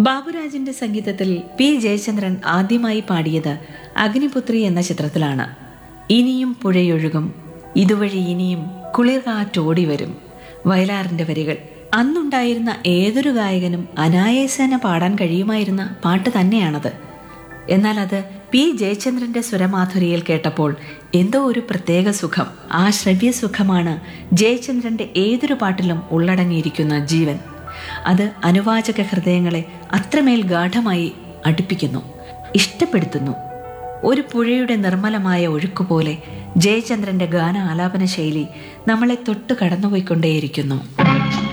ബാബുരാജിന്റെ സംഗീതത്തിൽ പി ജയചന്ദ്രൻ ആദ്യമായി പാടിയത് അഗ്നിപുത്രി എന്ന ചിത്രത്തിലാണ് ഇനിയും പുഴയൊഴുകും ഇതുവഴി ഇനിയും കുളിർ കാറ്റോടി വരും വയലാറിന്റെ വരികൾ അന്നുണ്ടായിരുന്ന ഏതൊരു ഗായകനും അനായാസേന പാടാൻ കഴിയുമായിരുന്ന പാട്ട് തന്നെയാണത് എന്നാൽ അത് പി ജയചന്ദ്രന്റെ സ്വരമാധുരിയിൽ കേട്ടപ്പോൾ എന്തോ ഒരു പ്രത്യേക സുഖം ആ ശ്രവ്യ സുഖമാണ് ജയചന്ദ്രന്റെ ഏതൊരു പാട്ടിലും ഉള്ളടങ്ങിയിരിക്കുന്ന ജീവൻ അത് അനുവാചക ഹൃദയങ്ങളെ അത്രമേൽ ഗാഠമായി അടുപ്പിക്കുന്നു ഇഷ്ടപ്പെടുത്തുന്നു ഒരു പുഴയുടെ നിർമ്മലമായ ഒഴുക്കുപോലെ ജയചന്ദ്രന്റെ ഗാന ആലാപന ശൈലി നമ്മളെ തൊട്ട് കടന്നുപോയിക്കൊണ്ടേയിരിക്കുന്നു